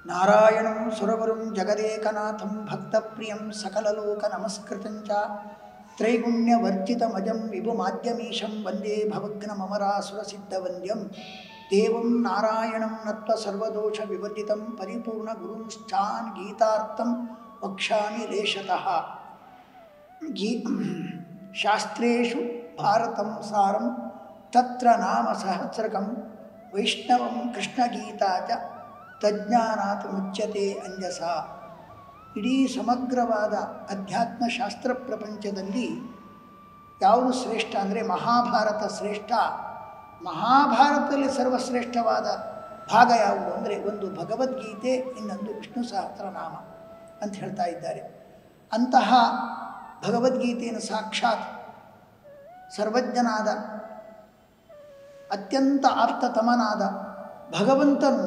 ನಾರಾಯಣಂ ಸುರಗುರುಂ ಜಗದೇಕನಾಥಂ ಭಕ್ತಪ್ರಿಯಂ ಸಕಲಲೋಕ ನಮಸ್ಕೃತಂಚ ತ್ರೈಗುಣ್ಯವರ್ಜಿತಮಜಂ ವಿಭುಮಾದ್ಯಮೀಶಂ ವಂದೇ ಭವಗ್ನಮರಾಸುರಸಿದ್ಧವಂದ್ಯಂ ದೇವಂ ನಾರಾಯಣಂ ನತ್ವ ಸರ್ವದೋಷ ವಿವರ್ಜಿತಂ ಪರಿಪೂರ್ಣಗುರುಂಶ್ಚಾನ್ ಗೀತಾರ್ಥಂ ವಕ್ಷ್ಯಾಮಿ ಲೇಶತಃ ಗೀ ಶಾಸ್ತ್ರೇಷು ಭಾರತಂ ಸಾರಂ ತತ್ರ ನಾಮ ಸಹಸ್ರಕಂ ವೈಷ್ಣವಂ ಕೃಷ್ಣಗೀತಾ ಚ ತಜ್ಞಾನಾತ್ ಮುಚ್ಯತೆ ಅಂಜಸ ಇಡೀ ಸಮಗ್ರವಾದ ಅಧ್ಯಾತ್ಮ ಶಾಸ್ತ್ರ ಪ್ರಪಂಚದಲ್ಲಿ ಯಾವುದು ಶ್ರೇಷ್ಠ ಅಂದರೆ ಮಹಾಭಾರತ ಶ್ರೇಷ್ಠ ಮಹಾಭಾರತದಲ್ಲಿ ಸರ್ವಶ್ರೇಷ್ಠವಾದ ಭಾಗ ಯಾವುದು ಅಂದರೆ ಒಂದು ಭಗವದ್ಗೀತೆ ಇನ್ನೊಂದು ವಿಷ್ಣು ಸಹಸ್ರನಾಮ ಅಂತ ಹೇಳ್ತಾ ಇದ್ದಾರೆ ಅಂತಹ ಭಗವದ್ಗೀತೆಯನ್ನು ಸಾಕ್ಷಾತ್ ಸರ್ವಜ್ಞನಾದ ಅತ್ಯಂತ ಆಪ್ತತಮನಾದ ಭಗವಂತನು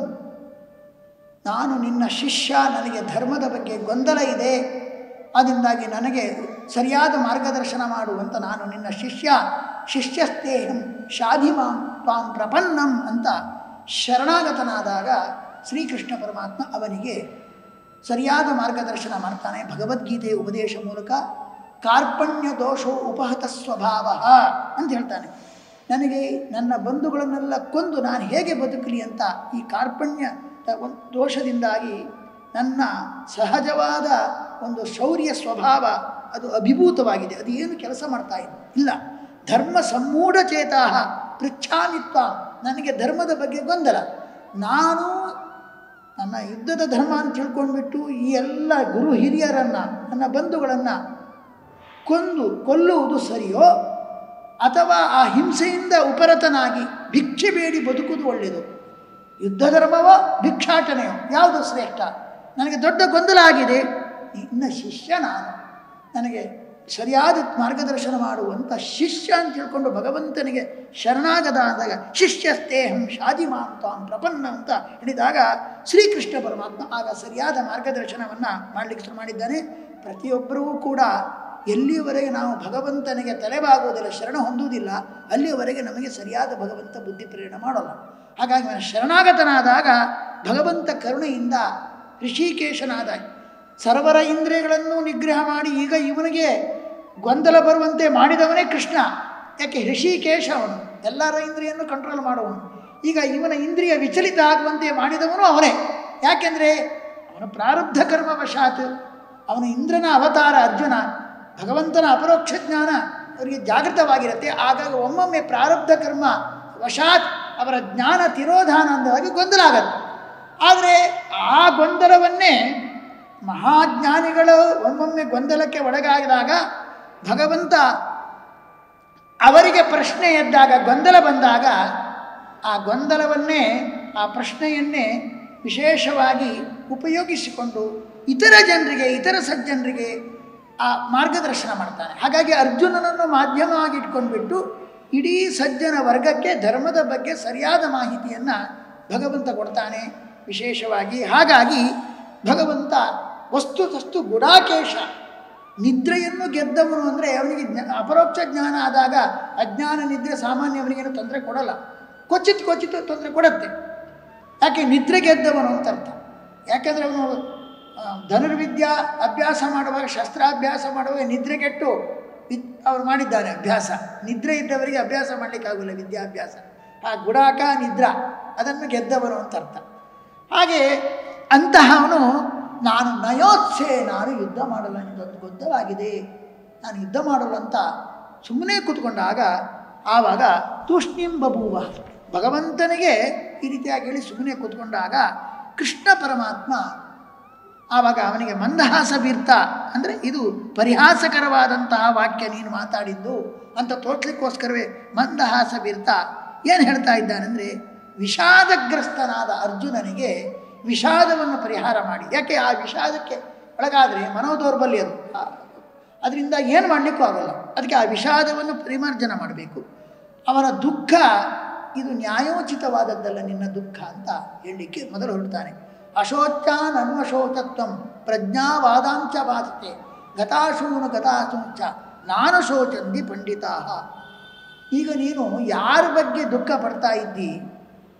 ನಾನು ನಿನ್ನ ಶಿಷ್ಯ ನನಗೆ ಧರ್ಮದ ಬಗ್ಗೆ ಗೊಂದಲ ಇದೆ ಅದರಿಂದಾಗಿ ನನಗೆ ಸರಿಯಾದ ಮಾರ್ಗದರ್ಶನ ಮಾಡುವಂತ ನಾನು ನಿನ್ನ ಶಿಷ್ಯ ಶಿಷ್ಯಸ್ತೇಹಂ ಶಾಧಿಮಾಂ ತ್ವಾಂ ಪ್ರಪನ್ನಂ ಅಂತ ಶರಣಾಗತನಾದಾಗ ಶ್ರೀಕೃಷ್ಣ ಪರಮಾತ್ಮ ಅವನಿಗೆ ಸರಿಯಾದ ಮಾರ್ಗದರ್ಶನ ಮಾಡ್ತಾನೆ ಭಗವದ್ಗೀತೆಯ ಉಪದೇಶ ಮೂಲಕ ಕಾರ್ಪಣ್ಯ ದೋಷೋ ಉಪಹತ ಸ್ವಭಾವ ಅಂತ ಹೇಳ್ತಾನೆ ನನಗೆ ನನ್ನ ಬಂಧುಗಳನ್ನೆಲ್ಲ ಕೊಂದು ನಾನು ಹೇಗೆ ಬದುಕಲಿ ಅಂತ ಈ ಕಾರ್ಪಣ್ಯ ಒಂದು ದೋಷದಿಂದಾಗಿ ನನ್ನ ಸಹಜವಾದ ಒಂದು ಶೌರ್ಯ ಸ್ವಭಾವ ಅದು ಅಭಿಭೂತವಾಗಿದೆ ಅದು ಏನು ಕೆಲಸ ಮಾಡ್ತಾ ಇದೆ ಇಲ್ಲ ಧರ್ಮ ಸಮ್ಮೂಢ ಚೇತಾ ಪೃಚ್ಛಾಮಿತ್ವ ನನಗೆ ಧರ್ಮದ ಬಗ್ಗೆ ಗೊಂದಲ ನಾನು ನನ್ನ ಯುದ್ಧದ ಧರ್ಮ ಅಂತ ತಿಳ್ಕೊಂಡ್ಬಿಟ್ಟು ಈ ಎಲ್ಲ ಗುರು ಹಿರಿಯರನ್ನು ನನ್ನ ಬಂಧುಗಳನ್ನು ಕೊಂದು ಕೊಲ್ಲುವುದು ಸರಿಯೋ ಅಥವಾ ಆ ಹಿಂಸೆಯಿಂದ ಉಪರತನಾಗಿ ಭಿಕ್ಷೆ ಬೇಡಿ ಬದುಕುವುದು ಒಳ್ಳೆಯದು ಯುದ್ಧ ಧರ್ಮವೋ ಭಿಕ್ಷಾಟನೆಯೋ ಯಾವುದು ಶ್ರೇಷ್ಠ ನನಗೆ ದೊಡ್ಡ ಗೊಂದಲ ಆಗಿದೆ ಇನ್ನು ಶಿಷ್ಯ ನಾನು ನನಗೆ ಸರಿಯಾದ ಮಾರ್ಗದರ್ಶನ ಮಾಡುವಂಥ ಶಿಷ್ಯ ಅಂತ ತಿಳ್ಕೊಂಡು ಭಗವಂತನಿಗೆ ಶರಣಾಗದ ಆದಾಗ ಶಿಷ್ಯಸ್ತೇಹಂ ಶಾದಿಮಾಂ ತಾಂ ಪ್ರಪನ್ನ ಅಂತ ಹೇಳಿದಾಗ ಶ್ರೀಕೃಷ್ಣ ಪರಮಾತ್ಮ ಆಗ ಸರಿಯಾದ ಮಾರ್ಗದರ್ಶನವನ್ನು ಮಾಡಲಿಕ್ಕೆ ಶುರು ಮಾಡಿದ್ದಾನೆ ಪ್ರತಿಯೊಬ್ಬರೂ ಕೂಡ ಎಲ್ಲಿಯವರೆಗೆ ನಾವು ಭಗವಂತನಿಗೆ ತಲೆಬಾಗುವುದಿಲ್ಲ ಶರಣ ಹೊಂದುವುದಿಲ್ಲ ಅಲ್ಲಿಯವರೆಗೆ ನಮಗೆ ಸರಿಯಾದ ಭಗವಂತ ಬುದ್ಧಿ ಪ್ರೇರಣೆ ಮಾಡೋಲ್ಲ ಹಾಗಾಗಿ ನಾನು ಶರಣಾಗತನಾದಾಗ ಭಗವಂತ ಕರುಣೆಯಿಂದ ಋಷಿಕೇಶನಾದ ಸರ್ವರ ಇಂದ್ರಿಯಗಳನ್ನು ನಿಗ್ರಹ ಮಾಡಿ ಈಗ ಇವನಿಗೆ ಗೊಂದಲ ಬರುವಂತೆ ಮಾಡಿದವನೇ ಕೃಷ್ಣ ಯಾಕೆ ಋಷಿಕೇಶ ಅವನು ಎಲ್ಲರ ಇಂದ್ರಿಯನ್ನು ಕಂಟ್ರೋಲ್ ಮಾಡುವವನು ಈಗ ಇವನ ಇಂದ್ರಿಯ ವಿಚಲಿತ ಆಗುವಂತೆ ಮಾಡಿದವನು ಅವನೇ ಯಾಕೆಂದರೆ ಅವನ ಪ್ರಾರಬ್ಧ ಕರ್ಮವಶಾತ್ ಅವನು ಇಂದ್ರನ ಅವತಾರ ಅರ್ಜುನ ಭಗವಂತನ ಅಪರೋಕ್ಷ ಜ್ಞಾನ ಅವರಿಗೆ ಜಾಗೃತವಾಗಿರುತ್ತೆ ಆಗಾಗ ಒಮ್ಮೊಮ್ಮೆ ಪ್ರಾರಬ್ಧ ಕರ್ಮ ವಶಾತ್ ಅವರ ಜ್ಞಾನ ತಿರೋಧಾನ ಅಂದವಾಗಿ ಗೊಂದಲ ಆಗತ್ತೆ ಆದರೆ ಆ ಗೊಂದಲವನ್ನೇ ಮಹಾಜ್ಞಾನಿಗಳು ಒಮ್ಮೊಮ್ಮೆ ಗೊಂದಲಕ್ಕೆ ಒಳಗಾಗಿದಾಗ ಭಗವಂತ ಅವರಿಗೆ ಪ್ರಶ್ನೆ ಎದ್ದಾಗ ಗೊಂದಲ ಬಂದಾಗ ಆ ಗೊಂದಲವನ್ನೇ ಆ ಪ್ರಶ್ನೆಯನ್ನೇ ವಿಶೇಷವಾಗಿ ಉಪಯೋಗಿಸಿಕೊಂಡು ಇತರ ಜನರಿಗೆ ಇತರ ಸಜ್ಜನರಿಗೆ ಆ ಮಾರ್ಗದರ್ಶನ ಮಾಡ್ತಾನೆ ಹಾಗಾಗಿ ಅರ್ಜುನನನ್ನು ಮಾಧ್ಯಮವಾಗಿ ಇಟ್ಕೊಂಡ್ಬಿಟ್ಟು ಇಡೀ ಸಜ್ಜನ ವರ್ಗಕ್ಕೆ ಧರ್ಮದ ಬಗ್ಗೆ ಸರಿಯಾದ ಮಾಹಿತಿಯನ್ನು ಭಗವಂತ ಕೊಡ್ತಾನೆ ವಿಶೇಷವಾಗಿ ಹಾಗಾಗಿ ಭಗವಂತ ವಸ್ತುತಸ್ತು ಗುಡಾಕೇಶ ನಿದ್ರೆಯನ್ನು ಗೆದ್ದವನು ಅಂದರೆ ಅವನಿಗೆ ಜ್ಞಾ ಅಪರೋಕ್ಷ ಜ್ಞಾನ ಆದಾಗ ಅಜ್ಞಾನ ನಿದ್ರೆ ಸಾಮಾನ್ಯ ಅವನಿಗೇನು ತೊಂದರೆ ಕೊಡಲ್ಲ ಕೊಚ್ಚಿತ್ ಕೊಚ್ಚಿತ್ ತೊಂದರೆ ಕೊಡುತ್ತೆ ಯಾಕೆ ನಿದ್ರೆ ಗೆದ್ದವನು ಅಂತ ಅರ್ಥ ಯಾಕೆಂದರೆ ಅವನು ಧನುರ್ವಿದ್ಯಾ ಅಭ್ಯಾಸ ಮಾಡುವಾಗ ಶಸ್ತ್ರಾಭ್ಯಾಸ ಮಾಡುವಾಗ ನಿದ್ರೆಗೆಟ್ಟು ವಿದ್ ಅವ್ರು ಮಾಡಿದ್ದಾನೆ ಅಭ್ಯಾಸ ನಿದ್ರೆ ಇದ್ದವರಿಗೆ ಅಭ್ಯಾಸ ಮಾಡಲಿಕ್ಕಾಗಲ್ಲ ವಿದ್ಯಾಭ್ಯಾಸ ಆ ಗುಡಾಕ ನಿದ್ರಾ ಅದನ್ನು ಗೆದ್ದವನು ಅಂತ ಅರ್ಥ ಹಾಗೆ ಅಂತಹವನು ನಾನು ನಯೋತ್ಸೆ ನಾನು ಯುದ್ಧ ಮಾಡಲ್ಲ ಇದೊಂದು ಗೊಂದಲಾಗಿದೆ ನಾನು ಯುದ್ಧ ಮಾಡಲ್ಲ ಅಂತ ಸುಮ್ಮನೆ ಕೂತ್ಕೊಂಡಾಗ ಆವಾಗ ತೂಷ್ಣಿಂ ಬಬೂವ ಭಗವಂತನಿಗೆ ಈ ರೀತಿಯಾಗಿ ಹೇಳಿ ಸುಮ್ಮನೆ ಕೂತ್ಕೊಂಡಾಗ ಕೃಷ್ಣ ಪರಮಾತ್ಮ ಆವಾಗ ಅವನಿಗೆ ಮಂದಹಾಸ ಬೀರ್ತ ಅಂದರೆ ಇದು ಪರಿಹಾಸಕರವಾದಂತಹ ವಾಕ್ಯ ನೀನು ಮಾತಾಡಿದ್ದು ಅಂತ ತೋರ್ಸ್ಲಿಕ್ಕೋಸ್ಕರವೇ ಮಂದಹಾಸ ಬೀರ್ತ ಏನು ಹೇಳ್ತಾ ಇದ್ದಾನೆಂದರೆ ವಿಷಾದಗ್ರಸ್ತನಾದ ಅರ್ಜುನನಿಗೆ ವಿಷಾದವನ್ನು ಪರಿಹಾರ ಮಾಡಿ ಯಾಕೆ ಆ ವಿಷಾದಕ್ಕೆ ಒಳಗಾದರೆ ಮನೋದೌರ್ಬಲ್ಯ ಅದು ಅದರಿಂದ ಏನು ಮಾಡಲಿಕ್ಕೂ ಆಗಲ್ಲ ಅದಕ್ಕೆ ಆ ವಿಷಾದವನ್ನು ಪರಿಮಾರ್ಜನ ಮಾಡಬೇಕು ಅವನ ದುಃಖ ಇದು ನ್ಯಾಯೋಚಿತವಾದದ್ದಲ್ಲ ನಿನ್ನ ದುಃಖ ಅಂತ ಹೇಳಲಿಕ್ಕೆ ಮೊದಲು ಹೊರಡ್ತಾನೆ ಅಶೋಚಾನ್ ಅನ್ವಶೋಚತ್ವಂ ಪ್ರಜ್ಞಾವಾದಾಂಚ ಬಾಧತೆ ಗತಾಶೂನು ಗತಾಶೂಂಚ ನಾನು ಶೋಚಂದಿ ಪಂಡಿತಾ ಈಗ ನೀನು ಯಾರ ಬಗ್ಗೆ ದುಃಖ ಪಡ್ತಾ ಇದ್ದಿ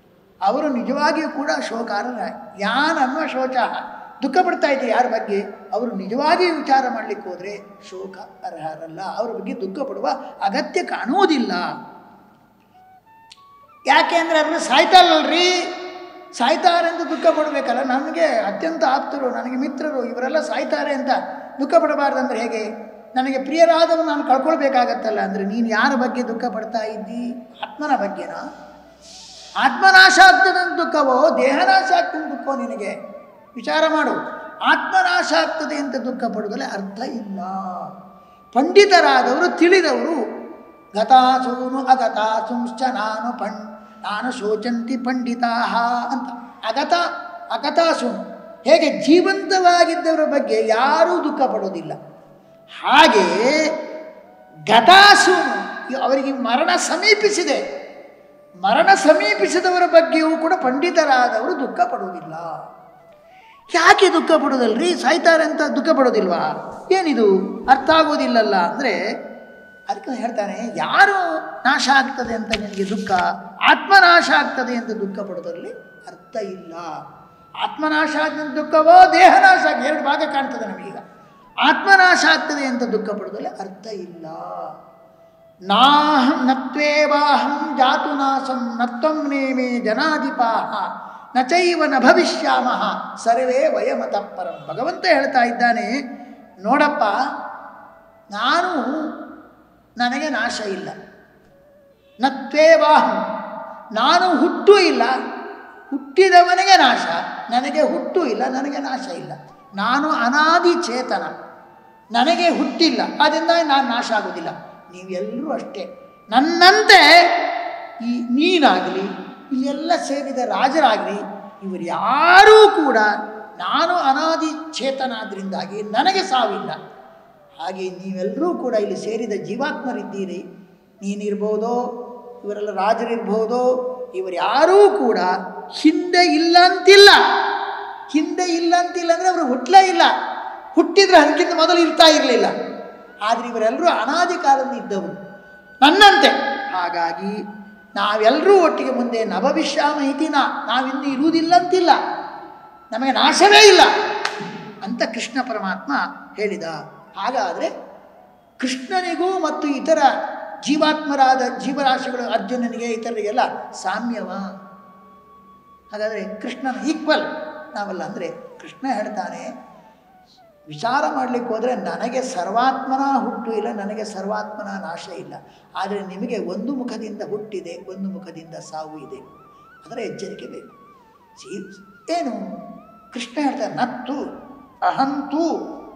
ಅವರು ನಿಜವಾಗಿಯೂ ಕೂಡ ಶೋಕಾರ್ಹ ಯಾನ್ ಅನ್ನುವ ಶೋಚ ದುಃಖ ಪಡ್ತಾ ಇದೆ ಯಾರ ಬಗ್ಗೆ ಅವರು ನಿಜವಾಗಿಯೂ ವಿಚಾರ ಮಾಡಲಿಕ್ಕೆ ಹೋದರೆ ಶೋಕ ಅರ್ಹರಲ್ಲ ಅವರ ಬಗ್ಗೆ ದುಃಖ ಪಡುವ ಅಗತ್ಯ ಕಾಣುವುದಿಲ್ಲ ಯಾಕೆ ಅಂದರೆ ಅವರು ಸಾಯ್ತಾರಲ್ರಿ ಸಾಯ್ತಾರೆ ಅಂತ ದುಃಖ ಪಡಬೇಕಲ್ಲ ನನಗೆ ಅತ್ಯಂತ ಆಪ್ತರು ನನಗೆ ಮಿತ್ರರು ಇವರೆಲ್ಲ ಸಾಯ್ತಾರೆ ಅಂತ ದುಃಖ ಪಡಬಾರ್ದಂದ್ರೆ ಹೇಗೆ ನನಗೆ ಪ್ರಿಯರಾದವರು ನಾನು ಕಳ್ಕೊಳ್ಬೇಕಾಗತ್ತಲ್ಲ ಅಂದರೆ ನೀನು ಯಾರ ಬಗ್ಗೆ ದುಃಖ ಪಡ್ತಾ ಇದ್ದಿ ಆತ್ಮನ ಬಗ್ಗೆನಾ ಆತ್ಮನಾಶ ಆಗ್ತದಂತ ದುಃಖವೋ ದೇಹನಾಶ ಆಗ್ತದೆ ದುಃಖವೋ ನಿನಗೆ ವಿಚಾರ ಮಾಡು ಆತ್ಮನಾಶ ಆಗ್ತದೆ ಅಂತ ದುಃಖ ಪಡುವುದರಲ್ಲಿ ಅರ್ಥ ಇಲ್ಲ ಪಂಡಿತರಾದವರು ತಿಳಿದವರು ಗತಾಸೂನು ಅಗತಾಸುಂಶ್ಚ ನಾನು ಪಣ್ ನಾನು ಶೋಚಂತಿ ಪಂಡಿತಾ ಅಂತ ಅಗತ ಅಗತಾಸೂನು ಹೇಗೆ ಜೀವಂತವಾಗಿದ್ದವರ ಬಗ್ಗೆ ಯಾರೂ ದುಃಖ ಪಡೋದಿಲ್ಲ ಹಾಗೆ ಗತಾಸೂನು ಅವರಿಗೆ ಮರಣ ಸಮೀಪಿಸಿದೆ ಮರಣ ಸಮೀಪಿಸಿದವರ ಬಗ್ಗೆಯೂ ಕೂಡ ಪಂಡಿತರಾದವರು ದುಃಖ ಪಡುವುದಿಲ್ಲ ಯಾಕೆ ದುಃಖ ಪಡೋದಲ್ರಿ ಸಾಯ್ತಾರೆ ಅಂತ ದುಃಖ ಪಡೋದಿಲ್ವಾ ಏನಿದು ಅರ್ಥ ಆಗೋದಿಲ್ಲಲ್ಲ ಅಂದರೆ ಅದಕ್ಕೆ ಹೇಳ್ತಾನೆ ಯಾರು ನಾಶ ಆಗ್ತದೆ ಅಂತ ನಿನಗೆ ದುಃಖ ಆತ್ಮನಾಶ ಆಗ್ತದೆ ಅಂತ ದುಃಖ ಪಡೋದ್ರಲ್ಲಿ ಅರ್ಥ ಇಲ್ಲ ಆತ್ಮನಾಶ ಆದ ದುಃಖವೋ ದೇಹನಾಶ ಆಗಿ ಎರಡು ಭಾಗ ಕಾಣ್ತದೆ ನಮಗೀಗ ಆತ್ಮನಾಶ ಆಗ್ತದೆ ಅಂತ ದುಃಖ ಪಡೋದ್ರಲ್ಲಿ ಅರ್ಥ ಇಲ್ಲ ನಾಹಂ ನತ್ವೇವಾಹಂ ಜಾತು ನಾಸಂ ನತ್ವಂ ನೇಮೇ ಜನಾಧಿಪಾಹ ನ ಚೈವ ನ ಭವಿಷ್ಯಾಮಃ ಸರ್ವೇ ವಯಮತಃ ಪರಂ ಭಗವಂತ ಹೇಳ್ತಾ ಇದ್ದಾನೆ ನೋಡಪ್ಪ ನಾನು ನನಗೆ ನಾಶ ಇಲ್ಲ ನತ್ವೇವಾಹಂ ನಾನು ಹುಟ್ಟು ಇಲ್ಲ ಹುಟ್ಟಿದವನಿಗೆ ನಾಶ ನನಗೆ ಹುಟ್ಟು ಇಲ್ಲ ನನಗೆ ನಾಶ ಇಲ್ಲ ನಾನು ಅನಾದಿ ಚೇತನ ನನಗೆ ಹುಟ್ಟಿಲ್ಲ ಆದ್ದರಿಂದ ನಾನು ನಾಶ ಆಗೋದಿಲ್ಲ ನೀವೆಲ್ಲರೂ ಅಷ್ಟೇ ನನ್ನಂತೆ ಈ ನೀನಾಗಲಿ ಇಲ್ಲೆಲ್ಲ ಸೇರಿದ ರಾಜರಾಗಲಿ ಇವರು ಯಾರೂ ಕೂಡ ನಾನು ಅನಾದಿ ಚೇತನಾದ್ರಿಂದಾಗಿ ನನಗೆ ಸಾವಿಲ್ಲ ಹಾಗೆ ನೀವೆಲ್ಲರೂ ಕೂಡ ಇಲ್ಲಿ ಸೇರಿದ ಜೀವಾತ್ಮರಿದ್ದೀರಿ ನೀನಿರ್ಬೋದೋ ಇವರೆಲ್ಲ ರಾಜರಿರ್ಬೋದೋ ಇವರು ಯಾರೂ ಕೂಡ ಹಿಂದೆ ಇಲ್ಲ ಅಂತಿಲ್ಲ ಹಿಂದೆ ಇಲ್ಲ ಅಂತಿಲ್ಲ ಅಂದರೆ ಅವರು ಹುಟ್ಟಲೇ ಇಲ್ಲ ಹುಟ್ಟಿದ್ರೆ ಅದಕ್ಕಿಂತ ಮೊದಲು ಇರ್ತಾ ಇರಲಿಲ್ಲ ಆದರೆ ಇವರೆಲ್ಲರೂ ಅನಾದಿ ಕಾಲದಲ್ಲಿ ಇದ್ದವರು ನನ್ನಂತೆ ಹಾಗಾಗಿ ನಾವೆಲ್ಲರೂ ಒಟ್ಟಿಗೆ ಮುಂದೆ ನಭವಿಷ್ಯಾಮ ಇತಿನ ನಾವಿಂದು ಇರುವುದಿಲ್ಲ ಅಂತಿಲ್ಲ ನಮಗೆ ನಾಶವೇ ಇಲ್ಲ ಅಂತ ಕೃಷ್ಣ ಪರಮಾತ್ಮ ಹೇಳಿದ ಹಾಗಾದರೆ ಕೃಷ್ಣನಿಗೂ ಮತ್ತು ಇತರ ಜೀವಾತ್ಮರಾದ ಜೀವರಾಶಿಗಳು ಅರ್ಜುನನಿಗೆ ಇತರರಿಗೆಲ್ಲ ಸಾಮ್ಯವ ಹಾಗಾದರೆ ಕೃಷ್ಣನ ಈಕ್ವಲ್ ನಾವಲ್ಲ ಅಂದರೆ ಕೃಷ್ಣ ಹೇಳ್ತಾನೆ ವಿಚಾರ ಮಾಡಲಿಕ್ಕೆ ಹೋದರೆ ನನಗೆ ಸರ್ವಾತ್ಮನ ಹುಟ್ಟು ಇಲ್ಲ ನನಗೆ ಸರ್ವಾತ್ಮನ ನಾಶ ಇಲ್ಲ ಆದರೆ ನಿಮಗೆ ಒಂದು ಮುಖದಿಂದ ಹುಟ್ಟಿದೆ ಒಂದು ಮುಖದಿಂದ ಸಾವು ಇದೆ ಅದರ ಎಚ್ಚರಿಕೆ ಬೇಕು ಸಿ- ಏನು ಕೃಷ್ಣ ಹೇಳ್ತಾರೆ ನತ್ತು ಅಹಂತು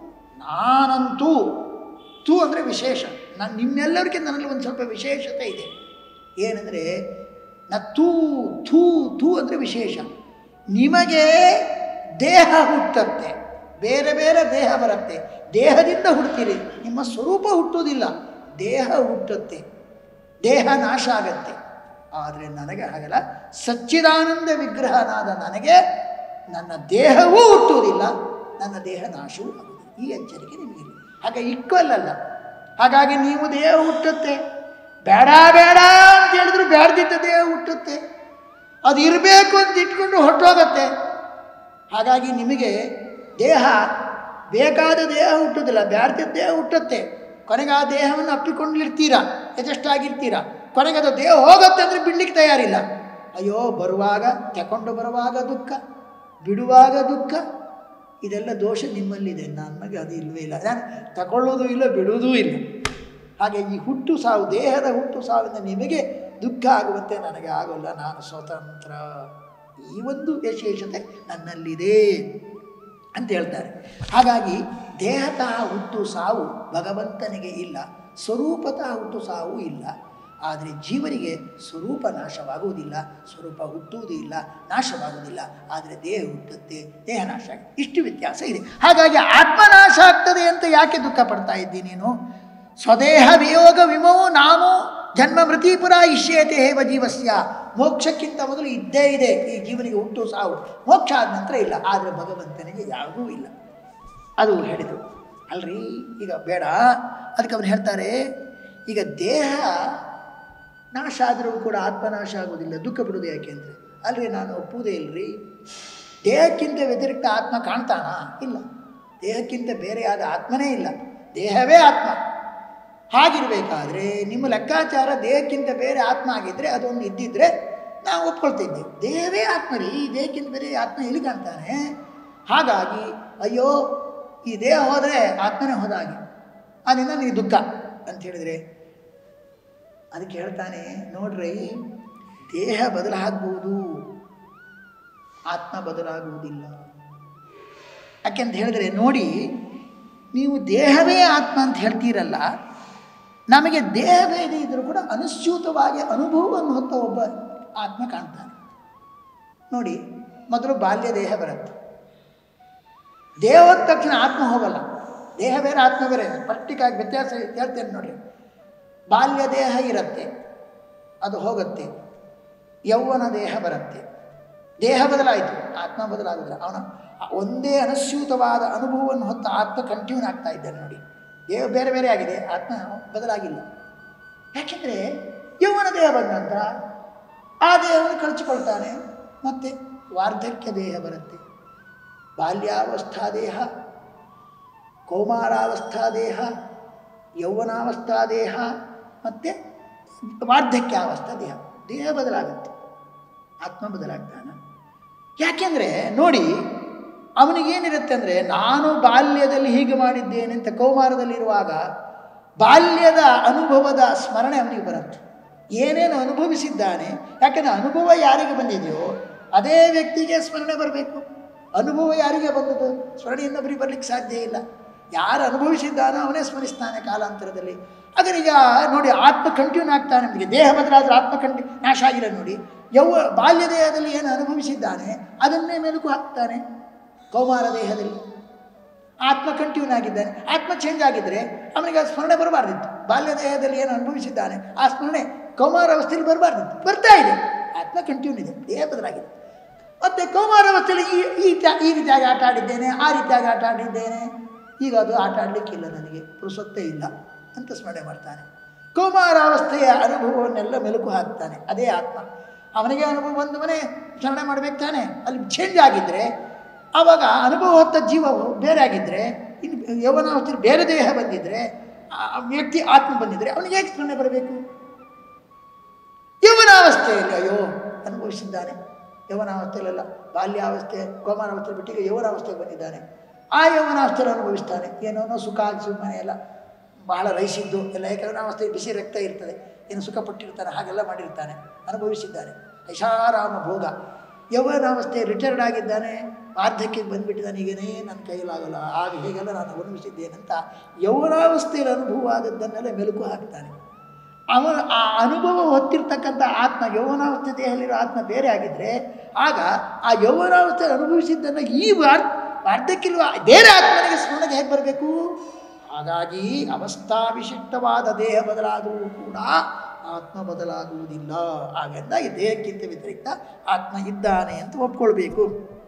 ನಾನಂತೂ ತು ಅಂದರೆ ವಿಶೇಷ ನಾನು ನಿಮ್ಮೆಲ್ಲರಿಗಿಂತ ನನ್ನಲ್ಲಿ ಒಂದು ಸ್ವಲ್ಪ ವಿಶೇಷತೆ ಇದೆ ಏನಂದರೆ ನ ತೂ ಥೂ ಥೂ ಅಂದರೆ ವಿಶೇಷ ನಿಮಗೆ ದೇಹ ಹುಟ್ಟತ್ತೆ ಬೇರೆ ಬೇರೆ ದೇಹ ಬರುತ್ತೆ ದೇಹದಿಂದ ಹುಡ್ತೀರಿ ನಿಮ್ಮ ಸ್ವರೂಪ ಹುಟ್ಟುವುದಿಲ್ಲ ದೇಹ ಹುಟ್ಟುತ್ತೆ ದೇಹ ನಾಶ ಆಗತ್ತೆ ಆದರೆ ನನಗೆ ಹಾಗಲ್ಲ ಸಚ್ಚಿದಾನಂದ ವಿಗ್ರಹನಾದ ನನಗೆ ನನ್ನ ದೇಹವೂ ಹುಟ್ಟುವುದಿಲ್ಲ ನನ್ನ ದೇಹ ನಾಶವೂ ಆಗುವುದಿಲ್ಲ ಈ ಎಚ್ಚರಿಕೆ ನಿಮಗಿಲ್ಲ ಹಾಗೆ ಈಕ್ವಲ್ ಅಲ್ಲ ಹಾಗಾಗಿ ನೀವು ದೇಹ ಹುಟ್ಟುತ್ತೆ ಬೇಡ ಬೇಡ ಅಂತ ಹೇಳಿದ್ರು ಬೇಡದಿದ್ದ ದೇಹ ಹುಟ್ಟುತ್ತೆ ಅದು ಇರಬೇಕು ಅಂತ ಇಟ್ಕೊಂಡು ಹೊರಟೋಗತ್ತೆ ಹಾಗಾಗಿ ನಿಮಗೆ ದೇಹ ಬೇಕಾದ ದೇಹ ಹುಟ್ಟುವುದಿಲ್ಲ ಬ್ಯಾಡ್ತಿದ್ದ ದೇಹ ಹುಟ್ಟುತ್ತೆ ಕೊನೆಗೆ ಆ ದೇಹವನ್ನು ಅಪ್ಪಿಕೊಂಡಿರ್ತೀರಾ ಯಥೆಷ್ಟಾಗಿರ್ತೀರಾ ಕೊನೆಗೆ ಅದು ದೇಹ ಹೋಗುತ್ತೆ ಅಂದರೆ ಬಿಡ್ಲಿಕ್ಕೆ ತಯಾರಿಲ್ಲ ಅಯ್ಯೋ ಬರುವಾಗ ತಗೊಂಡು ಬರುವಾಗ ದುಃಖ ಬಿಡುವಾಗ ದುಃಖ ಇದೆಲ್ಲ ದೋಷ ನಿಮ್ಮಲ್ಲಿದೆ ನನಗೆ ಅದು ಇಲ್ಲವೇ ಇಲ್ಲ ನಾನು ತಗೊಳ್ಳೋದು ಇಲ್ಲ ಬಿಡುವುದೂ ಇಲ್ಲ ಹಾಗೆ ಈ ಹುಟ್ಟು ಸಾವು ದೇಹದ ಹುಟ್ಟು ಸಾವಿಂದ ನಿಮಗೆ ದುಃಖ ಆಗುವಂತೆ ನನಗೆ ಆಗೋಲ್ಲ ನಾನು ಸ್ವತಂತ್ರ ಈ ಒಂದು ವಿಶೇಷತೆ ನನ್ನಲ್ಲಿದೆ ಅಂತ ಹೇಳ್ತಾರೆ ಹಾಗಾಗಿ ದೇಹತಃ ಹುಟ್ಟು ಸಾವು ಭಗವಂತನಿಗೆ ಇಲ್ಲ ಸ್ವರೂಪತಃ ಹುಟ್ಟು ಸಾವು ಇಲ್ಲ ಆದರೆ ಜೀವನಿಗೆ ಸ್ವರೂಪ ನಾಶವಾಗುವುದಿಲ್ಲ ಸ್ವರೂಪ ಹುಟ್ಟುವುದೂ ಇಲ್ಲ ನಾಶವಾಗುವುದಿಲ್ಲ ಆದರೆ ದೇಹ ಹುಟ್ಟುತ್ತೆ ದೇಹ ನಾಶ ಆಗುತ್ತೆ ಇಷ್ಟು ವ್ಯತ್ಯಾಸ ಇದೆ ಹಾಗಾಗಿ ಆತ್ಮನಾಶ ಆಗ್ತದೆ ಅಂತ ಯಾಕೆ ದುಃಖ ಪಡ್ತಾ ಇದ್ದೀನಿ ನೀನು ಸ್ವದೇಹ ವಿಯೋಗ ವಿಮೋ ನಾಮೋ ಜನ್ಮ ಮೃತಿಪುರ ಇಷ್ಯೇತೆ ಹೇವ ಜೀವಸ್ಯ ಮೋಕ್ಷಕ್ಕಿಂತ ಮೊದಲು ಇದ್ದೇ ಇದೆ ಈ ಜೀವನಿಗೆ ಹುಟ್ಟು ಸಾವು ಮೋಕ್ಷ ಆದ ನಂತರ ಇಲ್ಲ ಆದರೆ ಭಗವಂತನಿಗೆ ಯಾವುದೂ ಇಲ್ಲ ಅದು ಹೇಳಿದರು ಅಲ್ರಿ ಈಗ ಬೇಡ ಅದಕ್ಕೆ ಅವನು ಹೇಳ್ತಾರೆ ಈಗ ದೇಹ ನಾಶ ಆದರೂ ಕೂಡ ಆತ್ಮನಾಶ ಆಗೋದಿಲ್ಲ ದುಃಖ ಪಡೋದು ಯಾಕೆ ಅಂದರೆ ಅಲ್ರಿ ನಾನು ಒಪ್ಪುವುದೇ ಇಲ್ರಿ ದೇಹಕ್ಕಿಂತ ವ್ಯತಿರಿಕ್ತ ಆತ್ಮ ಕಾಣ್ತಾನಾ ಇಲ್ಲ ದೇಹಕ್ಕಿಂತ ಬೇರೆಯಾದ ಆತ್ಮನೇ ಇಲ್ಲ ದೇಹವೇ ಆತ್ಮ ಹಾಗಿರಬೇಕಾದ್ರೆ ನಿಮ್ಮ ಲೆಕ್ಕಾಚಾರ ದೇಹಕ್ಕಿಂತ ಬೇರೆ ಆತ್ಮ ಆಗಿದ್ದರೆ ಅದೊಂದು ಇದ್ದಿದ್ರೆ ನಾವು ಒಪ್ಕೊಳ್ತಿದ್ದೆ ದೇಹವೇ ಆತ್ಮ ರೀ ಈ ದೇಹಕ್ಕಿಂತ ಬೇರೆ ಆತ್ಮ ಎಲ್ಲಿ ಕಾಣ್ತಾನೆ ಹಾಗಾಗಿ ಅಯ್ಯೋ ಈ ದೇಹ ಹೋದರೆ ಆತ್ಮನೇ ಹೋದ ಹಾಗೆ ಅದರಿಂದ ನನಗೆ ದುಃಖ ಅಂತ ಹೇಳಿದರೆ ಅದಕ್ಕೆ ಹೇಳ್ತಾನೆ ನೋಡ್ರಿ ದೇಹ ಬದಲಾಗಬಹುದು ಆತ್ಮ ಬದಲಾಗುವುದಿಲ್ಲ ಯಾಕೆಂತ ಹೇಳಿದ್ರೆ ನೋಡಿ ನೀವು ದೇಹವೇ ಆತ್ಮ ಅಂತ ಹೇಳ್ತೀರಲ್ಲ ನಮಗೆ ದೇಹಭೇದ ಇದ್ದರೂ ಕೂಡ ಅನುಸ್ಯೂತವಾಗಿ ಅನುಭವವನ್ನು ಹೊತ್ತ ಒಬ್ಬ ಆತ್ಮ ಕಾಣ್ತಾನೆ ನೋಡಿ ಮೊದಲು ಬಾಲ್ಯ ದೇಹ ಬರುತ್ತೆ ದೇಹ ಹೋದ ತಕ್ಷಣ ಆತ್ಮ ಹೋಗಲ್ಲ ದೇಹ ಬೇರೆ ಆತ್ಮ ಬೇರೆ ಪಟ್ಟಿಕಾಗಿ ವ್ಯತ್ಯಾಸ ಹೇಳ್ತೇನೆ ನೋಡಿ ಬಾಲ್ಯ ದೇಹ ಇರುತ್ತೆ ಅದು ಹೋಗುತ್ತೆ ಯೌವನ ದೇಹ ಬರುತ್ತೆ ದೇಹ ಬದಲಾಯಿತು ಆತ್ಮ ಬದಲಾಗುದಿಲ್ಲ ಅವನ ಒಂದೇ ಅನಸ್ಯೂತವಾದ ಅನುಭವವನ್ನು ಹೊತ್ತ ಆತ್ಮ ಕಂಟಿನ್ಯೂ ಆಗ್ತಾ ಇದ್ದಾನೆ ನೋಡಿ ದೇಹ ಬೇರೆ ಬೇರೆ ಆಗಿದೆ ಆತ್ಮ ಬದಲಾಗಿಲ್ಲ ಯಾಕೆಂದರೆ ಯೌವನ ದೇಹ ಬಂದ ನಂತರ ಆ ದೇಹವನ್ನು ಕಳಚಿಕೊಳ್ತಾನೆ ಮತ್ತೆ ವಾರ್ಧಕ್ಯ ದೇಹ ಬರುತ್ತೆ ಬಾಲ್ಯಾವಸ್ಥಾ ದೇಹ ಕೌಮಾರಾವಸ್ಥಾ ದೇಹ ಯೌವನಾವಸ್ಥಾ ದೇಹ ಮತ್ತು ವಾರ್ಧಕ್ಯಾವಸ್ಥಾ ದೇಹ ದೇಹ ಬದಲಾಗುತ್ತೆ ಆತ್ಮ ಬದಲಾಗ್ತಾನೆ ಯಾಕೆಂದರೆ ನೋಡಿ ಅವನಿಗೇನಿರುತ್ತೆ ಅಂದರೆ ನಾನು ಬಾಲ್ಯದಲ್ಲಿ ಹೀಗೆ ಮಾಡಿದ್ದೇನೆ ಅಂತ ಕೌಮಾರದಲ್ಲಿರುವಾಗ ಬಾಲ್ಯದ ಅನುಭವದ ಸ್ಮರಣೆ ಅವನಿಗೆ ಬರುತ್ತೆ ಏನೇನು ಅನುಭವಿಸಿದ್ದಾನೆ ಯಾಕೆಂದರೆ ಅನುಭವ ಯಾರಿಗೆ ಬಂದಿದೆಯೋ ಅದೇ ವ್ಯಕ್ತಿಗೆ ಸ್ಮರಣೆ ಬರಬೇಕು ಅನುಭವ ಯಾರಿಗೆ ಬಂದದ್ದು ಸ್ಮರಣೆ ಇನ್ನೊಬ್ಬರಿಗೆ ಬರಲಿಕ್ಕೆ ಸಾಧ್ಯ ಇಲ್ಲ ಯಾರು ಅನುಭವಿಸಿದ್ದಾನೋ ಅವನೇ ಸ್ಮರಿಸ್ತಾನೆ ಕಾಲಾಂತರದಲ್ಲಿ ಹಾಗಾದ್ರೆ ಈಗ ನೋಡಿ ಆತ್ಮ ಕಂಟಿನ್ಯೂ ಆಗ್ತಾನೆ ನಮಗೆ ದೇಹ ಬದಲಾದ್ರೆ ಆತ್ಮ ಕಂಟಿ ನಾಶ ಆಗಿಲ್ಲ ನೋಡಿ ಯೌವ ಬಾಲ್ಯ ದೇಹದಲ್ಲಿ ಏನು ಅನುಭವಿಸಿದ್ದಾನೆ ಅದನ್ನೇ ಮೆಲುಕು ಹಾಕ್ತಾನೆ ಕೌಮಾರ ದೇಹದಲ್ಲಿ ಆತ್ಮ ಕಂಟಿನ್ಯೂ ಆಗಿದ್ದಾನೆ ಆತ್ಮ ಚೇಂಜ್ ಆಗಿದ್ದರೆ ಅವನಿಗೆ ಆ ಸ್ಮರಣೆ ಬರಬಾರ್ದಿತ್ತು ಬಾಲ್ಯ ದೇಹದಲ್ಲಿ ಏನು ಅನುಭವಿಸಿದ್ದಾನೆ ಆ ಸ್ಮರಣೆ ಕೌಮಾರ ಅವಸ್ಥೆಯಲ್ಲಿ ಬರಬಾರ್ದಿತ್ತು ಬರ್ತಾ ಇದೆ ಆತ್ಮ ಕಂಟಿನ್ಯೂ ಇದೆ ದೇಹ ಬದಲಾಗಿದೆ ಮತ್ತು ಕೌಮಾರ ಅವಸ್ಥೆಯಲ್ಲಿ ಈ ಈ ತ- ಈ ರೀತಿಯಾಗಿ ಆಟ ಆಡಿದ್ದೇನೆ ಆ ರೀತಿಯಾಗಿ ಆಟ ಆಡಿದ್ದೇನೆ ಈಗ ಅದು ಆಟ ಆಡಲಿಕ್ಕಿಲ್ಲ ನನಗೆ ಪುರುಸೊತ್ತೇ ಇಲ್ಲ ಅಂತ ಸ್ಮರಣೆ ಮಾಡ್ತಾನೆ ಕೌಮಾರಾವಸ್ಥೆಯ ಅನುಭವವನ್ನೆಲ್ಲ ಮೆಲುಕು ಹಾಕ್ತಾನೆ ಅದೇ ಆತ್ಮ ಅವನಿಗೆ ಅನುಭವ ಬಂದವನೇ ಸ್ಮರಣೆ ಮಾಡಬೇಕು ತಾನೆ ಅಲ್ಲಿ ಚೇಂಜ್ ಆಗಿದ್ದರೆ ಆವಾಗ ಅನುಭವ ಹೊತ್ತ ಜೀವವು ಬೇರೆ ಆಗಿದ್ದರೆ ಇನ್ನು ಯೌವನಾವಸ್ಥೆಯಲ್ಲಿ ಬೇರೆ ದೇಹ ಬಂದಿದ್ದರೆ ಆ ವ್ಯಕ್ತಿ ಆತ್ಮ ಬಂದಿದ್ದರೆ ಅವನಿಗೆ ಹೇಗೆ ಸ್ಮರಣೆ ಬರಬೇಕು ಯೌವನಾವಸ್ಥೆಯಲ್ಲಿ ಅಯ್ಯೋ ಅನುಭವಿಸಿದ್ದಾನೆ ಯೌವನಾವಸ್ಥೆಯಲ್ಲೆಲ್ಲ ಬಾಲ್ಯಾವಸ್ಥೆ ಕೋಮಾನಾವಸ್ಥೆ ಬಿಟ್ಟಿಗೆ ಯೌವನಾವಸ್ಥೆಗೆ ಬಂದಿದ್ದಾನೆ ಆ ಯೌವನಾವಸ್ಥೆಯಲ್ಲಿ ಅನುಭವಿಸ್ತಾನೆ ಏನೋ ಸುಖ ಸುಮ್ಮನೆ ಎಲ್ಲ ಬಹಳ ರೈಸಿದ್ದು ಎಲ್ಲ ಯೌವನಾವಸ್ಥೆ ಬಿಸಿ ರಕ್ತ ಇರ್ತದೆ ಏನು ಸುಖ ಪಟ್ಟಿರ್ತಾನೆ ಹಾಗೆಲ್ಲ ಮಾಡಿರ್ತಾನೆ ಅನುಭವಿಸಿದ್ದಾನೆ ಐಷಾರಾಮ ಭೋಗ ಯೌವನಾವಸ್ಥೆ ರಿಟೈರ್ಡ್ ಆಗಿದ್ದಾನೆ ವಾರ್ಧಕ್ಯಕ್ಕೆ ಬಂದುಬಿಟ್ಟಿದ್ದಾನೆ ಈಗೇನೇ ನನ್ನ ಕೈಲಾಗಲ್ಲ ಆಗ ಹೀಗೆಲ್ಲ ನಾನು ಅನುಭವಿಸಿದ್ದೇನಂತ ಯೌವನಾವಸ್ಥೆಯಲ್ಲಿ ಅನುಭವ ಆದದ್ದನ್ನೆಲ್ಲ ಮೆಲುಕು ಹಾಕ್ತಾನೆ ಅವನ ಆ ಅನುಭವ ಹೊತ್ತಿರ್ತಕ್ಕಂಥ ಆತ್ಮ ಯೌವನಾವಸ್ಥೆ ದೇಹದಲ್ಲಿರೋ ಆತ್ಮ ಬೇರೆ ಆಗಿದ್ದರೆ ಆಗ ಆ ಯೌವನಾವಸ್ಥೆ ಅನುಭವಿಸಿದ್ದನ್ನು ಈ ವಾರ್ ವಾರ್ಧಕ್ಕಿಲ್ವ ಬೇರೆ ಆತ್ಮನಿಗೆ ಸ್ಮರಣೆಗೆ ಹೇಗೆ ಬರಬೇಕು ಹಾಗಾಗಿ ಅವಸ್ಥಾ ವಿಶಿಷ್ಟವಾದ ದೇಹ ಬದಲಾದರೂ ಕೂಡ ಆತ್ಮ ಬದಲಾಗುವುದಿಲ್ಲ ಹಾಗೆಂದಾಗಿ ದೇಹಕ್ಕಿಂತ ವ್ಯತಿರಿಕ್ತ ಆತ್ಮ ಇದ್ದಾನೆ ಅಂತ ಒಪ್ಕೊಳ್ಬೇಕು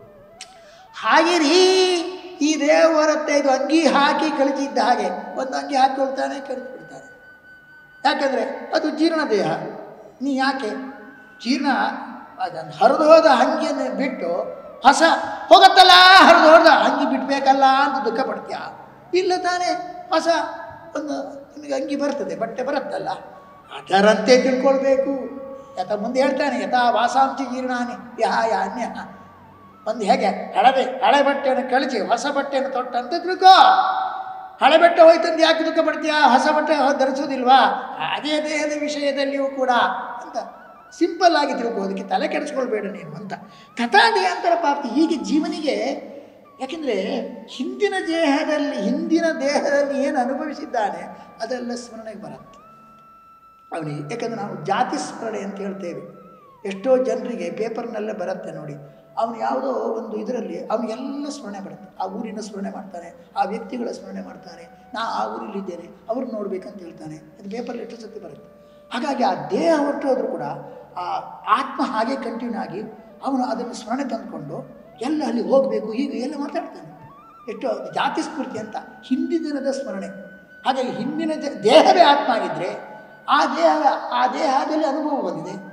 ಹಾಗೆ ರೀ ಈ ದೇಹ ಹೊರತ್ತೆ ಇದು ಅಂಗಿ ಹಾಕಿ ಕಳಿಸಿದ್ದ ಹಾಗೆ ಒಂದು ಅಂಗಿ ಹಾಕಿಕೊಳ್ತಾನೆ ಕಳಿಸಿ ಬಿಡ್ತಾನೆ ಯಾಕಂದರೆ ಅದು ಜೀರ್ಣ ದೇಹ ನೀ ಯಾಕೆ ಜೀರ್ಣ ಅದನ್ನು ಹರಿದು ಹೋದ ಅಂಗಿಯನ್ನು ಬಿಟ್ಟು ಹೊಸ ಹೋಗತ್ತಲ್ಲ ಹರಿದು ಹೋದ ಅಂಗಿ ಬಿಡಬೇಕಲ್ಲ ಅಂತ ದುಃಖ ಪಡ್ತೀಯ ಇಲ್ಲ ತಾನೇ ಹೊಸ ಒಂದು ನಿಮಗೆ ಅಂಗಿ ಬರ್ತದೆ ಬಟ್ಟೆ ಬರುತ್ತಲ್ಲ ಅದರಂತೆ ತಿಳ್ಕೊಳ್ಬೇಕು ಯಥ ಮುಂದೆ ಹೇಳ್ತಾನೆ ಯಥಾ ವಾಸಾಂತಿ ಜೀರ್ಣಾನಿ ಯಹಾಯ ಅನ್ಯ ಒಂದು ಹೇಗೆ ಹಳದೆ ಹಳೆ ಬಟ್ಟೆಯನ್ನು ಕಳಿಸಿ ಹೊಸ ಬಟ್ಟೆಯನ್ನು ತೊಟ್ಟಂತೆ ತಿಳ್ಕೋ ಹಳೆ ಬಟ್ಟೆ ಹೋಯ್ತಂದು ಯಾಕೆ ದುಃಖ ಪಡ್ತೀಯಾ ಹೊಸ ಬಟ್ಟೆ ಧರಿಸೋದಿಲ್ವಾ ಅದೇ ದೇಹದ ವಿಷಯದಲ್ಲಿಯೂ ಕೂಡ ಅಂತ ಸಿಂಪಲ್ ಆಗಿ ತಿಳ್ಕೋದಕ್ಕೆ ತಲೆ ಕೆಡಿಸ್ಕೊಳ್ಬೇಡ ನೀನು ಅಂತ ತಥಾದೇಯಾಂತರ ಪ್ರಾಪ್ತಿ ಹೀಗೆ ಜೀವನಿಗೆ ಯಾಕೆಂದರೆ ಹಿಂದಿನ ದೇಹದಲ್ಲಿ ಹಿಂದಿನ ದೇಹದಲ್ಲಿ ಏನು ಅನುಭವಿಸಿದ್ದಾನೆ ಅದೆಲ್ಲ ಸ್ಮರಣೆಗೆ ಬರುತ್ತೆ ಅವನಿಗೆ ಯಾಕಂದರೆ ನಾವು ಜಾತಿ ಸ್ಮರಣೆ ಅಂತ ಹೇಳ್ತೇವೆ ಎಷ್ಟೋ ಜನರಿಗೆ ಪೇಪರ್ನಲ್ಲೇ ಬರುತ್ತೆ ನೋಡಿ ಅವನು ಯಾವುದೋ ಒಂದು ಇದರಲ್ಲಿ ಅವನಿಗೆಲ್ಲ ಸ್ಮರಣೆ ಬರುತ್ತೆ ಆ ಊರಿನ ಸ್ಮರಣೆ ಮಾಡ್ತಾನೆ ಆ ವ್ಯಕ್ತಿಗಳ ಸ್ಮರಣೆ ಮಾಡ್ತಾನೆ ನಾ ಆ ಊರಲ್ಲಿದ್ದೇನೆ ಅವ್ರನ್ನ ನೋಡ್ಬೇಕಂತ ಹೇಳ್ತಾನೆ ಅದು ಪೇಪರಲ್ಲಿ ಎಷ್ಟು ಸತಿ ಬರುತ್ತೆ ಹಾಗಾಗಿ ಆ ದೇಹ ಹೊರಟೋದ್ರೂ ಕೂಡ ಆ ಆತ್ಮ ಹಾಗೆ ಕಂಟಿನ್ಯೂ ಆಗಿ ಅವನು ಅದನ್ನು ಸ್ಮರಣೆ ತಂದುಕೊಂಡು ಎಲ್ಲ ಅಲ್ಲಿ ಹೋಗಬೇಕು ಹೀಗೆ ಎಲ್ಲ ಮಾತಾಡ್ತಾನೆ ಎಷ್ಟು ಜಾತಿ ಸ್ಫೂರ್ತಿ ಅಂತ ಹಿಂದಿನ ದಿನದ ಸ್ಮರಣೆ ಹಾಗಾಗಿ ಹಿಂದಿನ ದೇ- ದೇಹವೇ ಆತ್ಮ ಆಗಿದ್ದರೆ ಆ ದೇಹ ಆ ದೇಹದಲ್ಲಿ ಅನುಭವ ಬಂದಿದೆ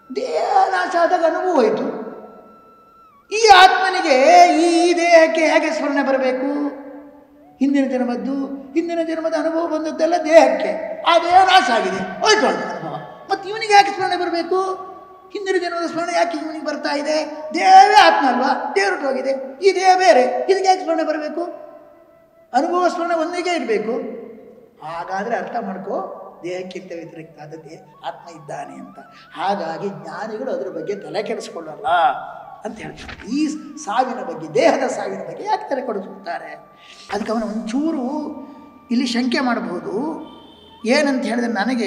ದೇಹ ನಾಶ ಆದಾಗ ಅನುಭವ ಹೋಯಿತು ಈ ಆತ್ಮನಿಗೆ ಈ ದೇಹಕ್ಕೆ ಹೇಗೆ ಸ್ಮರಣೆ ಬರಬೇಕು ಹಿಂದಿನ ಜನ್ಮದ್ದು ಹಿಂದಿನ ಜನ್ಮದ ಅನುಭವ ಬಂದದ್ದೆಲ್ಲ ದೇಹಕ್ಕೆ ಆ ದೇಹ ನಾಶ ಆಗಿದೆ ಹೋಯ್ತು ಅದು ಅನುಭವ ಮತ್ತು ಇವನಿಗೆ ಯಾಕೆ ಸ್ಮರಣೆ ಬರಬೇಕು ಹಿಂದಿನ ಜನ್ಮದ ಸ್ಮರಣೆ ಯಾಕೆ ಇವನಿಗೆ ಬರ್ತಾ ಇದೆ ದೇಹವೇ ಆತ್ಮ ಅಲ್ವಾ ದೇವರು ಹೋಗಿದೆ ಈ ದೇಹ ಬೇರೆ ಇದಕ್ಕೆ ಯಾಕೆ ಸ್ಮರಣೆ ಬರಬೇಕು ಅನುಭವ ಸ್ಮರಣೆ ಒಂದಿಗೆ ಇರಬೇಕು ಹಾಗಾದರೆ ಅರ್ಥ ಮಾಡ್ಕೋ ದೇಹಕ್ಕಿಂತ ವ್ಯತಿರಿಕ್ತ ಆದದ್ದೇ ಆತ್ಮ ಇದ್ದಾನೆ ಅಂತ ಹಾಗಾಗಿ ಜ್ಞಾನಿಗಳು ಅದರ ಬಗ್ಗೆ ತಲೆ ಕೆಡಿಸ್ಕೊಳ್ಳಲ್ಲ ಅಂತ ಹೇಳ್ತಾರೆ ಈ ಸಾವಿನ ಬಗ್ಗೆ ದೇಹದ ಸಾವಿನ ಬಗ್ಗೆ ಯಾಕೆ ತಲೆ ಕೆಡಿಸ್ಕೊಳ್ತಾರೆ ಅದಕ್ಕೆ ಅವನು ಒಂಚೂರು ಇಲ್ಲಿ ಶಂಕೆ ಮಾಡಬಹುದು ಏನಂತ ಹೇಳಿದ್ರೆ ನನಗೆ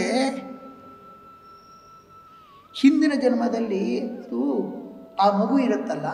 ಹಿಂದಿನ ಜನ್ಮದಲ್ಲಿ ಅದು ಆ ಮಗು ಇರುತ್ತಲ್ಲ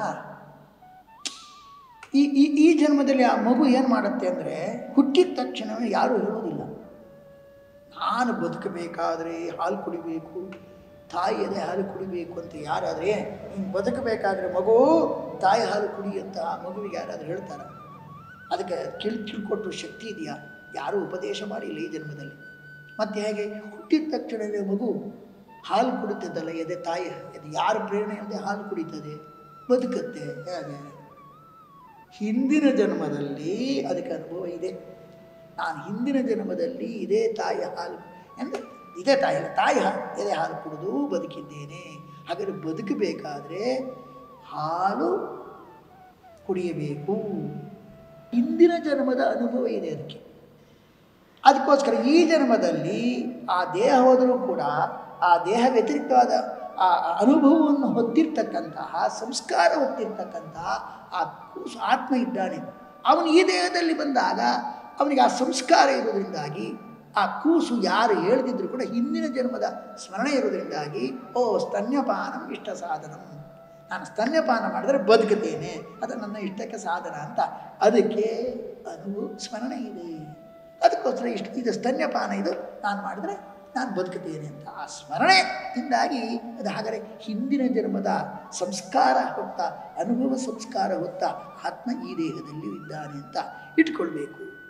ಈ ಈ ಈ ಜನ್ಮದಲ್ಲಿ ಆ ಮಗು ಏನು ಮಾಡುತ್ತೆ ಅಂದರೆ ಹುಟ್ಟಿದ ತಕ್ಷಣವೇ ಯಾರೂ ಹೇಳೋದಿಲ್ಲ ನಾನು ಬದುಕಬೇಕಾದ್ರೆ ಹಾಲು ಕುಡಿಬೇಕು ತಾಯಿ ಎದೆ ಹಾಲು ಕುಡಿಬೇಕು ಅಂತ ಯಾರಾದರೆ ನೀನು ಬದುಕಬೇಕಾದ್ರೆ ಮಗು ತಾಯಿ ಹಾಲು ಕುಡಿ ಅಂತ ಆ ಮಗುವಿಗೆ ಯಾರಾದರೂ ಹೇಳ್ತಾರೆ ಅದಕ್ಕೆ ತಿಳ್ ತಿಳ್ಕೊಟ್ಟು ಶಕ್ತಿ ಇದೆಯಾ ಯಾರೂ ಉಪದೇಶ ಮಾಡಿಲ್ಲ ಈ ಜನ್ಮದಲ್ಲಿ ಮತ್ತು ಹೇಗೆ ಹುಟ್ಟಿದ ತಕ್ಷಣವೇ ಮಗು ಹಾಲು ಕುಡಿತದಲ್ಲ ಎದೆ ತಾಯಿ ಎದೆ ಯಾರ ಪ್ರೇರಣೆಯಿಂದ ಹಾಲು ಕುಡಿತದೆ ಬದುಕುತ್ತೆ ಹೇಗೆ ಹಿಂದಿನ ಜನ್ಮದಲ್ಲಿ ಅದಕ್ಕೆ ಅನುಭವ ಇದೆ ನಾನು ಹಿಂದಿನ ಜನ್ಮದಲ್ಲಿ ಇದೇ ತಾಯಿ ಹಾಲು ಅಂದರೆ ಇದೇ ತಾಯಿ ಅಲ್ಲ ತಾಯಿ ಹಾ ಎದೆ ಹಾಲು ಕುಡಿದು ಬದುಕಿದ್ದೇನೆ ಹಾಗಾದರೆ ಬದುಕಬೇಕಾದ್ರೆ ಹಾಲು ಕುಡಿಯಬೇಕು ಹಿಂದಿನ ಜನ್ಮದ ಅನುಭವ ಇದೆ ಅದಕ್ಕೆ ಅದಕ್ಕೋಸ್ಕರ ಈ ಜನ್ಮದಲ್ಲಿ ಆ ದೇಹ ಹೋದರೂ ಕೂಡ ಆ ದೇಹ ವ್ಯತಿರಿಕ್ತವಾದ ಆ ಅನುಭವವನ್ನು ಹೊತ್ತಿರ್ತಕ್ಕಂತಹ ಸಂಸ್ಕಾರ ಹೊತ್ತಿರ್ತಕ್ಕಂತಹ ಆ ಕೂಸು ಆತ್ಮ ಇದ್ದಾನೆ ಅವನು ಈ ದೇಹದಲ್ಲಿ ಬಂದಾಗ ಅವನಿಗೆ ಆ ಸಂಸ್ಕಾರ ಇರೋದ್ರಿಂದಾಗಿ ಆ ಕೂಸು ಯಾರು ಹೇಳ್ದಿದ್ರು ಕೂಡ ಹಿಂದಿನ ಜನ್ಮದ ಸ್ಮರಣೆ ಇರೋದ್ರಿಂದಾಗಿ ಓ ಸ್ತನ್ಯಪಾನಂ ಇಷ್ಟ ಸಾಧನಂ ನಾನು ಸ್ತನ್ಯಪಾನ ಮಾಡಿದ್ರೆ ಬದುಕುತ್ತೇನೆ ಅದು ನನ್ನ ಇಷ್ಟಕ್ಕೆ ಸಾಧನ ಅಂತ ಅದಕ್ಕೆ ಅದು ಸ್ಮರಣೆ ಇದೆ ಅದಕ್ಕೋಸ್ಕರ ಇಷ್ಟು ಇದು ಸ್ತನ್ಯಪಾನ ಇದು ನಾನು ಮಾಡಿದ್ರೆ ನಾನು ಬದುಕುತ್ತೇನೆ ಅಂತ ಆ ಸ್ಮರಣೆಯಿಂದಾಗಿ ಅದು ಹಾಗಾದರೆ ಹಿಂದಿನ ಜನ್ಮದ ಸಂಸ್ಕಾರ ಹೊತ್ತ ಅನುಭವ ಸಂಸ್ಕಾರ ಹೊತ್ತ ಆತ್ಮ ಈ ದೇಹದಲ್ಲಿ ಇದ್ದಾನೆ ಅಂತ ಇಟ್ಕೊಳ್ಬೇಕು